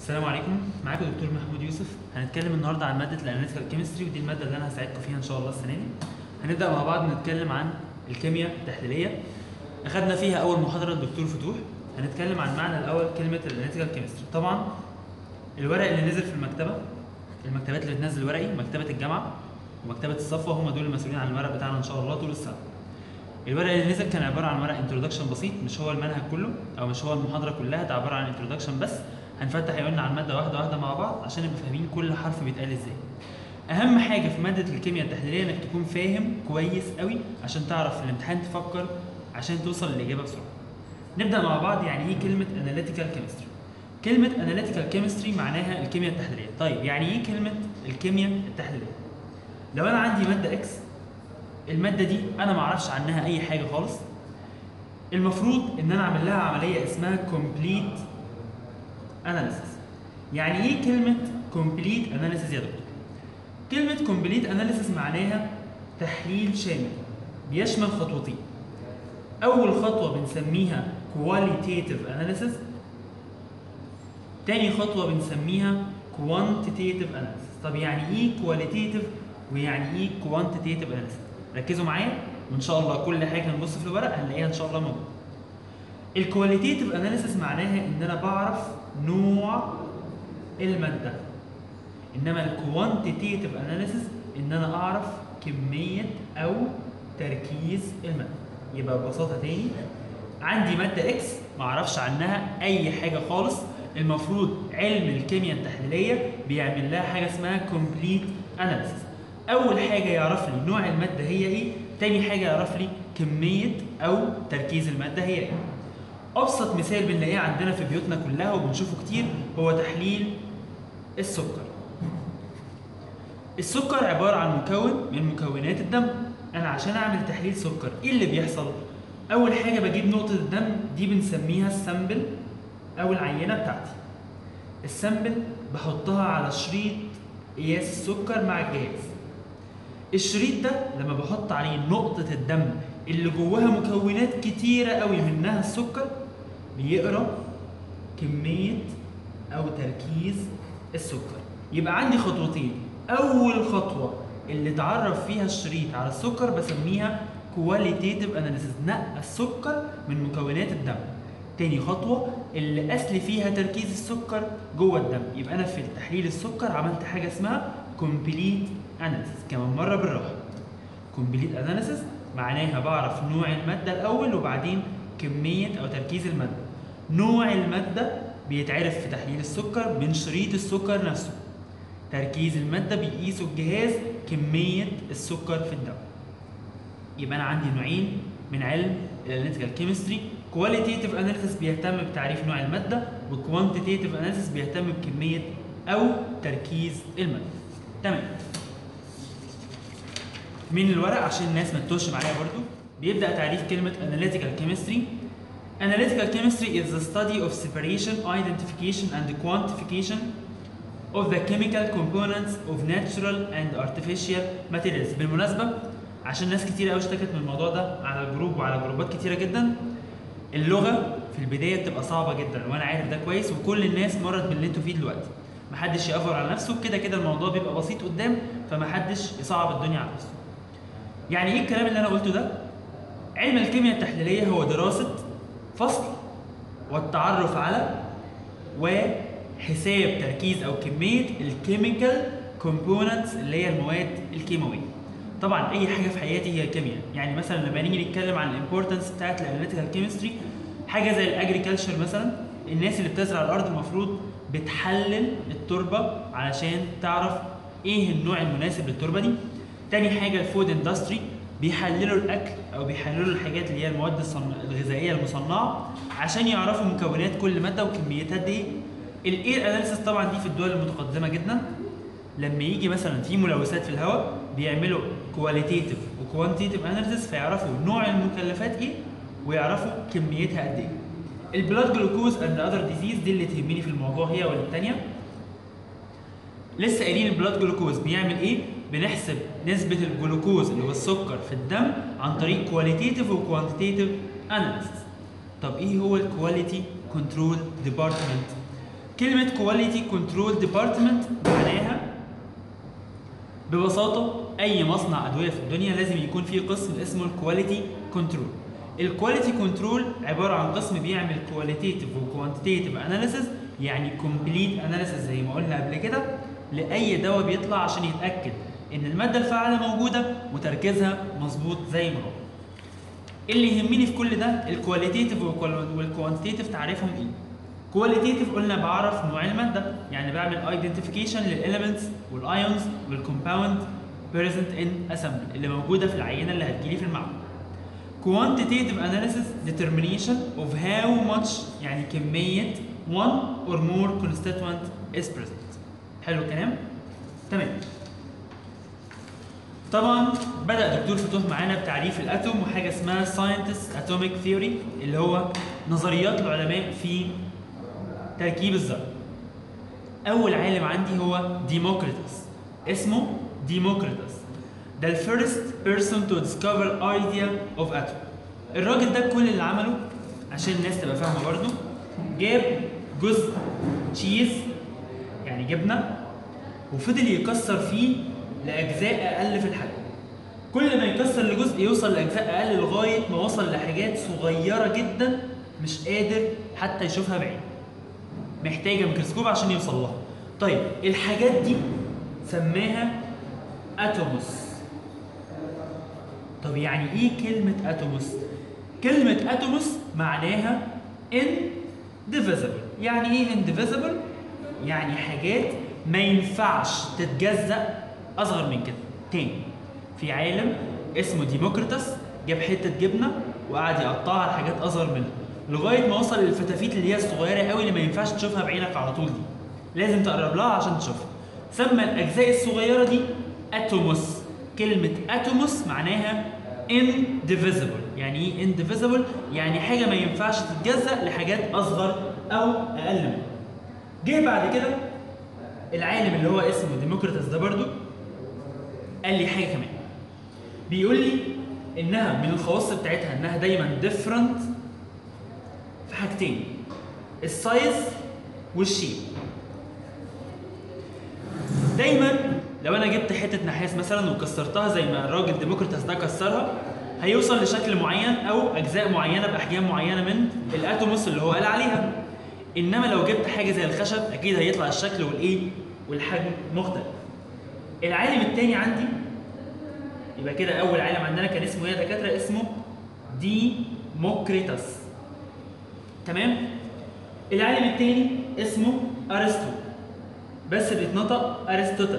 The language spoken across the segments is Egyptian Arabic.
السلام عليكم معاكم دكتور محمود يوسف هنتكلم النهارده عن ماده الاناليتيكال كيمستري ودي الماده اللي انا هساعدكم فيها ان شاء الله السنه دي هنبدا مع بعض نتكلم عن الكيمياء التحليليه اخذنا فيها اول محاضره الدكتور فتوح هنتكلم عن معنى الاول كلمه الاناليتيكال كيمستري طبعا الورق اللي نزل في المكتبه المكتبات اللي بتنزل ورقي مكتبه الجامعه ومكتبه الصفوه هم دول المسؤولين عن الورق بتاعنا ان شاء الله طول السنه الورق اللي نزل كان عباره عن ورق انترودكشن بسيط مش هو المنهج كله او مش هو المحاضره كلها ده عباره عن انترودكشن بس هنفتح عيوننا على الماده واحده واحده مع بعض عشان نبقى فاهمين كل حرف بيتقال ازاي اهم حاجه في ماده الكيمياء التحليليه انك تكون فاهم كويس قوي عشان تعرف في الامتحان تفكر عشان توصل للاجابه بسرعه نبدا مع بعض يعني ايه كلمه اناليتيكال كيمستري كلمه اناليتيكال كيمستري معناها الكيمياء التحليليه طيب يعني ايه كلمه الكيمياء التحليليه لو انا عندي ماده اكس الماده دي انا ما اعرفش عنها اي حاجه خالص المفروض ان انا اعمل لها عمليه اسمها كومبليت اناليسيس يعني ايه كلمه كومبليت اناليسيس يا دكتور كلمه كومبليت اناليسيس معناها تحليل شامل بيشمل خطوتين اول خطوه بنسميها كواليتيتيف اناليسيس تاني خطوه بنسميها كوانتيتيف اناليسيس طب يعني ايه كواليتيتيف ويعني ايه كوانتيتيف اناليسيس ركزوا معايا وان شاء الله كل حاجه هنبص في الورق هنلاقيها ان شاء الله موجوده الكواليتيتيف اناليسيس معناها ان انا بعرف نوع الماده انما الكوانتيتيف اناليسيس ان انا اعرف كميه او تركيز الماده يبقى ببساطه تاني عندي ماده اكس ما اعرفش عنها اي حاجه خالص المفروض علم الكيمياء التحليليه بيعمل لها حاجه اسمها كومبليت اناليسيس اول حاجه يعرف لي نوع الماده هي ايه تاني حاجه يعرف لي كميه او تركيز الماده هي ايه ابسط مثال بنلاقيه عندنا في بيوتنا كلها وبنشوفه كتير هو تحليل السكر السكر عباره عن مكون من مكونات الدم انا عشان اعمل تحليل سكر ايه اللي بيحصل اول حاجه بجيب نقطه الدم دي بنسميها السامبل او العينه بتاعتي السامبل بحطها على شريط قياس السكر مع الجهاز الشريط ده لما بحط عليه نقطة الدم اللي جواها مكونات كتيرة قوي منها السكر بيقرا كمية أو تركيز السكر يبقى عندي خطوتين أول خطوة اللي اتعرف فيها الشريط على السكر بسميها كواليتيتيف اناليسيس نقى السكر من مكونات الدم تاني خطوة اللي قاس لي فيها تركيز السكر جوه الدم يبقى أنا في تحليل السكر عملت حاجة اسمها كومبليت اناليسيس كمان مره بالراحه كومبليت اناليسيس معناها بعرف نوع الماده الاول وبعدين كميه او تركيز الماده نوع الماده بيتعرف في تحليل السكر من شريط السكر نفسه تركيز الماده بيقيسه الجهاز كميه السكر في الدم يبقى انا عندي نوعين من علم الاناليتيكال كيمستري كواليتيتيف اناليسيس بيهتم بتعريف نوع الماده وكوانتيتيف اناليسيس بيهتم بكميه او تركيز الماده تمام من الورق عشان الناس ما تتوهش معايا برضو بيبدا تعريف كلمه analytical chemistry analytical chemistry is the study of separation identification and quantification of the chemical components of natural and artificial materials بالمناسبه عشان ناس كتير قوي اشتكت من الموضوع ده على الجروب وعلى جروبات كتيره جدا اللغه في البدايه بتبقى صعبه جدا وانا عارف ده كويس وكل الناس مرت باللي انتوا فيه دلوقتي محدش يأفور على نفسه كده كده الموضوع بيبقى بسيط قدام فمحدش يصعب الدنيا على نفسه يعني ايه الكلام اللي انا قلته ده علم الكيمياء التحليليه هو دراسه فصل والتعرف على وحساب تركيز او كميه الكيميكال كومبوننتس اللي هي المواد الكيماويه طبعا اي حاجه في حياتي هي كيمياء يعني مثلا لما نيجي نتكلم عن الامبورتنس بتاعت الاناليتيكال كيمستري حاجه زي الاجريكلتشر مثلا الناس اللي بتزرع الارض المفروض بتحلل التربه علشان تعرف ايه النوع المناسب للتربه دي تاني حاجه الفود اندستري بيحللوا الاكل او بيحللوا الحاجات اللي هي المواد الغذائيه المصنعه عشان يعرفوا مكونات كل ماده وكميتها قد ايه الاير اناليسيس طبعا دي في الدول المتقدمه جدا لما يجي مثلا في ملوثات في الهواء بيعملوا كواليتيتيف وكوانتيتيف اناليسيس فيعرفوا نوع المكلفات ايه ويعرفوا كميتها قد ايه البلاد جلوكوز اند اذر ديزيز دي اللي تهمني في الموضوع هي ولا الثانيه لسه قايلين البلاد جلوكوز بيعمل ايه بنحسب نسبه الجلوكوز اللي هو السكر في الدم عن طريق كواليتيتيف وكوانتيتيف اناليسيس طب ايه هو الكواليتي كنترول ديبارتمنت كلمة كواليتي كنترول ديبارتمنت معناها ببساطة أي مصنع أدوية في الدنيا لازم يكون فيه قسم اسمه الكواليتي كنترول. الكواليتي كنترول عبارة عن قسم بيعمل كواليتيتيف وكوانتيتيف اناليسيس يعني كومبليت اناليسيس زي ما قلنا قبل كده لأي دواء بيطلع عشان يتأكد إن المادة الفعالة موجودة وتركيزها مظبوط زي ما هو. اللي يهمني في كل ده الكواليتيتيف والكوانتيتيف تعريفهم ايه؟ كواليتيتيف قلنا بعرف نوع الماده يعني بعمل ايدنتيفيكيشن للاليمنتس والايونز والكومباوند بريزنت ان اسمبل اللي موجوده في العينه اللي هتجيلي في المعمل quantitative analysis determination of how much يعني كمية one or more constituent is present حلو الكلام؟ تمام طبعا بدأ دكتور فتوح معانا بتعريف الأتوم وحاجة اسمها scientist atomic theory اللي هو نظريات العلماء في تركيب الذرة أول عالم عندي هو ديموكريتس اسمه ديموكريتس ده ال first person to discover idea of atom الراجل ده كل اللي عمله عشان الناس تبقى فاهمة برضه جاب جزء تشيز يعني جبنة وفضل يكسر فيه لأجزاء أقل في الحجم كل ما يكسر لجزء يوصل لأجزاء أقل لغاية ما وصل لحاجات صغيرة جدا مش قادر حتى يشوفها بعينه محتاجة ميكروسكوب عشان يوصل لها طيب الحاجات دي سماها اتوموس طب يعني ايه كلمة اتوموس؟ كلمة اتوموس معناها indivisible يعني ايه indivisible؟ يعني حاجات ما ينفعش تتجزأ أصغر من كده تاني في عالم اسمه ديموكريتس جاب حتة جبنة وقعد يقطعها لحاجات أصغر منها لغاية ما وصل للفتافيت اللي هي الصغيرة قوي اللي ما ينفعش تشوفها بعينك على طول دي لازم تقرب لها عشان تشوفها سمى الأجزاء الصغيرة دي اتوموس كلمة اتوموس معناها indivisible يعني ايه indivisible يعني حاجة ما ينفعش تتجزأ لحاجات أصغر أو أقل منها جه بعد كده العالم اللي هو اسمه ديموكريتس ده برضو قال لي حاجة كمان بيقول لي إنها من الخواص بتاعتها إنها دايما different في حاجتين السايز والشيب دايما لو انا جبت حته نحاس مثلا وكسرتها زي ما الراجل ديموكريتس ده كسرها هيوصل لشكل معين او اجزاء معينه باحجام معينه من الاتوموس اللي هو قال عليها انما لو جبت حاجه زي الخشب اكيد هيطلع الشكل والايه والحجم مختلف العالم الثاني عندي يبقى كده اول عالم عندنا كان اسمه ايه يا دكاتره اسمه ديموكريتس تمام العالم الثاني اسمه ارسطو بس بيتنطق ارسطوتل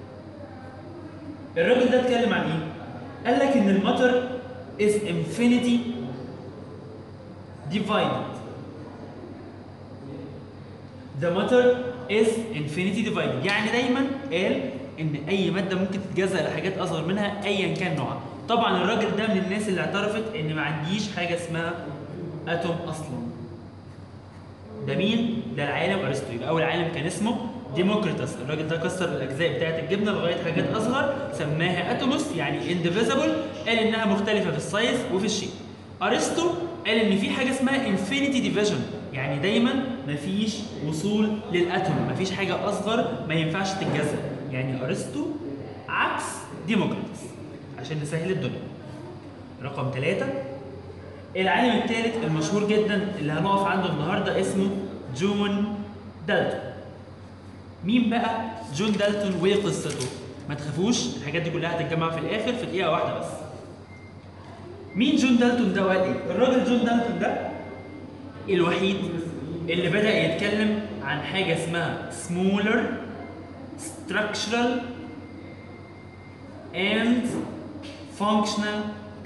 الراجل ده اتكلم عن ايه قال لك ان الماتر is infinity divided the matter is infinity divided يعني دايما قال ان اي ماده ممكن تتجزأ لحاجات اصغر منها ايا كان نوعها طبعا الراجل ده من الناس اللي اعترفت ان ما عنديش حاجه اسمها اتوم اصلا ده مين ده العالم ارسطو يبقى اول عالم كان اسمه ديموكريتس الراجل ده كسر الاجزاء بتاعه الجبنه لغايه حاجات اصغر سماها اتوموس يعني انديفيزبل قال انها مختلفه في السايز وفي الشيء ارسطو قال ان في حاجه اسمها انفينيتي ديفيجن يعني دايما مفيش وصول للاتوم مفيش حاجه اصغر ما ينفعش تتجزأ يعني ارسطو عكس ديموكريتس عشان نسهل الدنيا رقم ثلاثة العالم الثالث المشهور جدا اللي هنقف عنده النهارده اسمه جون دالتون مين بقى جون دالتون وقصته ما تخافوش الحاجات دي كلها هتتجمع في الاخر في دقيقه واحده بس مين جون دالتون ده وقال ايه الراجل جون دالتون ده الوحيد اللي بدا يتكلم عن حاجه اسمها smaller structural and functional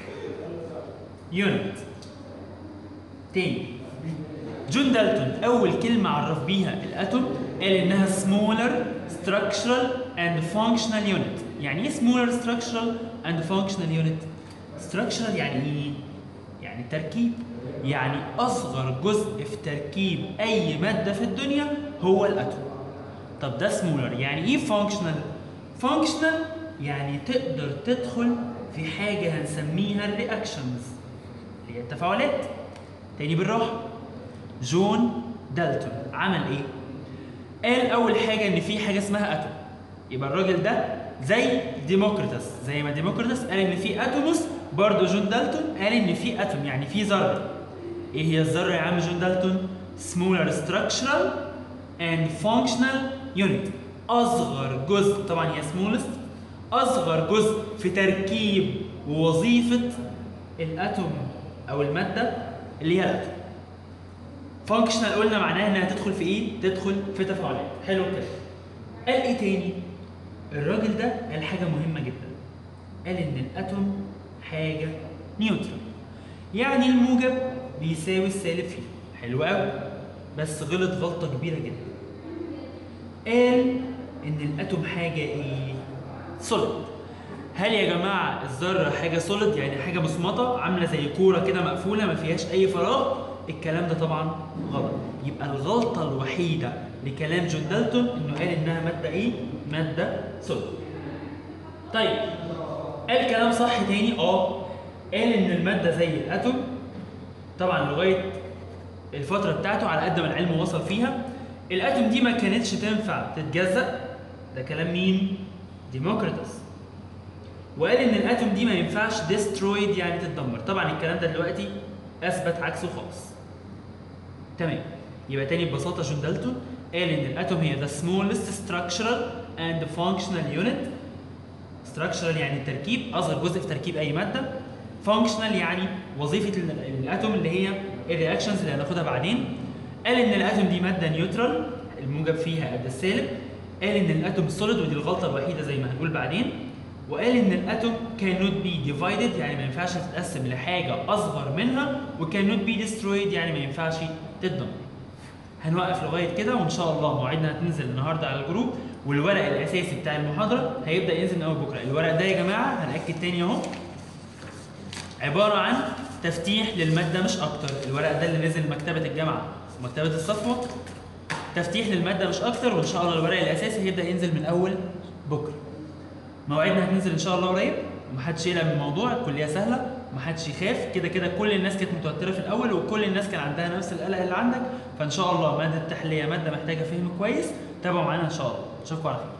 unit تاني جون دالتون اول كلمه عرف بيها الاتوم قال انها smaller structural and functional unit يعني ايه smaller structural and functional unit structural يعني ايه يعني تركيب يعني اصغر جزء في تركيب اي ماده في الدنيا هو الاتوم طب ده smaller يعني ايه functional functional يعني تقدر تدخل في حاجه هنسميها الرياكشنز اللي هي التفاعلات تاني بالراحه جون دالتون عمل ايه قال اول حاجه ان في حاجه اسمها اتوم يبقى الراجل ده زي ديموكريتس زي ما ديموكريتس قال ان في اتوموس برضه جون دالتون قال ان في اتوم يعني في ذره ايه هي الذره يا عم جون دالتون smaller structural and functional unit اصغر جزء طبعا هي smallest اصغر جزء في تركيب ووظيفه الاتوم او الماده اللي هي الاتوم فانكشنال قلنا معناها انها تدخل في ايه تدخل في تفاعلات حلو كده قال ايه تاني الراجل ده قال حاجه مهمه جدا قال ان الاتوم حاجه نيوترال يعني الموجب بيساوي السالب فيه حلو قوي بس غلط غلطه كبيره جدا قال ان الاتوم حاجه ايه سوليد هل يا جماعه الذره حاجه سوليد يعني حاجه مصمطه عامله زي كوره كده مقفوله ما فيهاش اي فراغ الكلام ده طبعا غلط يبقى الغلطه الوحيده لكلام جون دالتون انه قال انها ماده ايه ماده سوليد طيب قال كلام صح تاني اه قال ان الماده زي الاتوم طبعا لغايه الفتره بتاعته على قد ما العلم وصل فيها الاتوم دي ما كانتش تنفع تتجزأ ده كلام مين ديموكريتس وقال ان الاتوم دي ما ينفعش ديسترويد يعني تتدمر طبعا الكلام ده دلوقتي اثبت عكسه خالص تمام يبقى تاني ببساطه جون دالتون قال ان الاتوم هي the smallest structural and functional unit structural يعني التركيب اصغر جزء في تركيب اي ماده functional يعني وظيفه ال- الاتوم اللي هي الرياكشنز اللي هناخدها بعدين قال ان الاتوم دي ماده نيوترال الموجب فيها قد السالب قال ان الاتوم سوليد ودي الغلطه الوحيده زي ما هنقول بعدين وقال ان الاتوم cannot be divided يعني ما ينفعش تتقسم لحاجه اصغر منها و cannot be destroyed يعني ما ينفعش تتدمر هنوقف لغايه كده وان شاء الله موعدنا هتنزل النهارده على الجروب والورق الاساسي بتاع المحاضره هيبدا ينزل من اول بكره الورق ده يا جماعه هناكد تاني اهو عباره عن تفتيح للماده مش اكتر الورق ده اللي نزل مكتبه الجامعه ومكتبه الصفوه تفتيح للماده مش اكتر وان شاء الله الورق الاساسي هيبدا ينزل من اول بكره مواعيدنا هتنزل ان شاء الله قريب ومحدش يقلق من الموضوع الكليه سهله محدش يخاف كده كده كل الناس كانت متوتره في الاول وكل الناس كان عندها نفس القلق اللي عندك فان شاء الله ماده التحليه ماده محتاجه فهم كويس تابعوا معانا ان شاء الله اشوفكم على خير